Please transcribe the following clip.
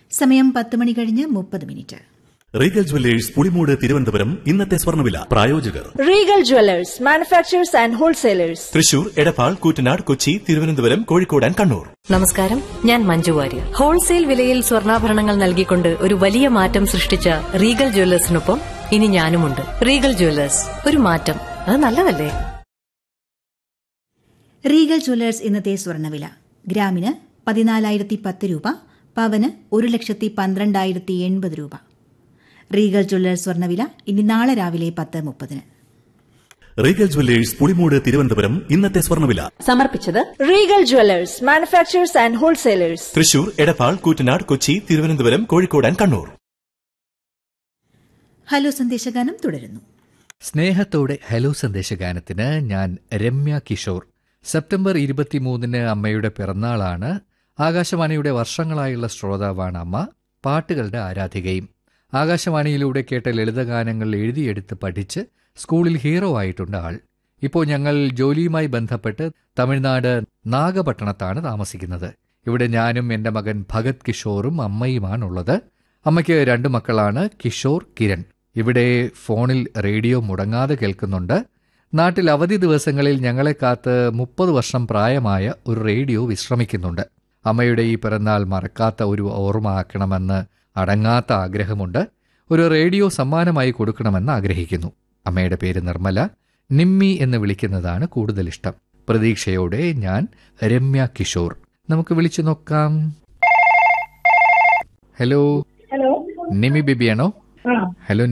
സമയം പത്ത് മണി കഴിഞ്ഞ് മുപ്പത് minute Regal jewellers Pulimoodu Thiruvananthapuram ഇന്നത്തെ സ്വർണ്ണവില പ്രായോജകർ Regal jewellers manufacturers and wholesalers Thrissur Edappal Koottanad Kochi Thiruvananthapuram Kozhikode and Kannur നമസ്കാരം ഞാൻ മഞ്ജു വാര്യർ ഹോൾസെയിൽ വിലയിൽ സ്വർണ്ണാഭരണങ്ങൾ നൽകിക്കൊണ്ട് ഒരു വലിയ മാറ്റം സൃഷ്ടിച്ച റീഗൽ ജ്വല്ലേഴ്സിനൊപ്പം ഇനി ഞാനുമുണ്ട് റീഗൽ ജ്വല്ലേഴ്സ് ഒരു മാറ്റം അത് നല്ലതല്ലേ റീഗൽ ജ്വല്ലേഴ്സ് ഇന്നത്തെ സ്വർണ്ണവില ഗ്രാമിന് പതിനാലായിരത്തി പത്ത് രൂപ പവന് ഒരു ലക്ഷത്തി പന്ത്രണ്ടായിരത്തി എൺപത് രൂപ റീഗൽ ജ്വല്ലേഴ്സ് സ്വർണ്ണവില ഇനി നാളെ രാവിലെ പത്ത് മുപ്പതിന് റീഗൽ ജുവല്ലേഴ്സ് പുളിമൂട് തിരുവനന്തപുരം ഇന്നത്തെ സ്വർണ്ണവില സമർപ്പിച്ചത് Regal jewellers manufacturers and wholesalers Thrissur Edappal Koottanad Kochi Thiruvananthapuram Kozhikode and Kannur hello സന്ദേശഗാനം തുടരുന്നു സ്നേഹത്തോടെ ഹലോ സന്ദേശഗാനത്തിന് ഞാൻ രമ്യ കിഷോർ സെപ്റ്റംബർ ഇരുപത്തിമൂന്നിന് അമ്മയുടെ പിറന്നാളാണ് ആകാശവാണിയുടെ വർഷങ്ങളായുള്ള ശ്രോതാവാണ് അമ്മ പാട്ടുകളുടെ ആരാധികയും ആകാശവാണിയിലൂടെ കേട്ട ലളിതഗാനങ്ങൾ എഴുതിയെടുത്ത് പഠിച്ച് സ്കൂളിൽ ഹീറോ ആയിട്ടുണ്ട് ആൾ ഇപ്പോൾ ഞങ്ങൾ ജോലിയുമായി ബന്ധപ്പെട്ട് തമിഴ്നാട് നാഗപട്ടണത്താണ് താമസിക്കുന്നത് ഇവിടെ ഞാനും എൻ്റെ മകൻ ഭഗത് കിഷോറും അമ്മയുമാണുള്ളത് അമ്മയ്ക്ക് രണ്ട് മക്കളാണ് കിഷോർ കിരൺ ഇവിടെ ഫോണിൽ റേഡിയോ മുടങ്ങാതെ കേൾക്കുന്നുണ്ട് നാട്ടിൽ അവധി ദിവസങ്ങളിൽ ഞങ്ങളെ കാത്ത് മുപ്പത് വർഷം പ്രായമായ ഒരു റേഡിയോ വിശ്രമിക്കുന്നുണ്ട് അമ്മയുടെ ഈ പിറന്നാൾ മറക്കാത്ത ഒരു ഓർമ്മ ആക്കണമെന്ന് അടങ്ങാത്ത ആഗ്രഹമുണ്ട് ഒരു റേഡിയോ സമ്മാനമായി കൊടുക്കണമെന്ന് ആഗ്രഹിക്കുന്നു അമ്മയുടെ പേര് നിർമ്മല നിമ്മി എന്ന് വിളിക്കുന്നതാണ് കൂടുതൽ ഇഷ്ടം പ്രതീക്ഷയോടെ ഞാൻ രമ്യ കിഷോർ നമുക്ക് വിളിച്ചു നോക്കാം ഹലോ ഹലോ നിമി ബിബിയാണോ ആ ഹലോ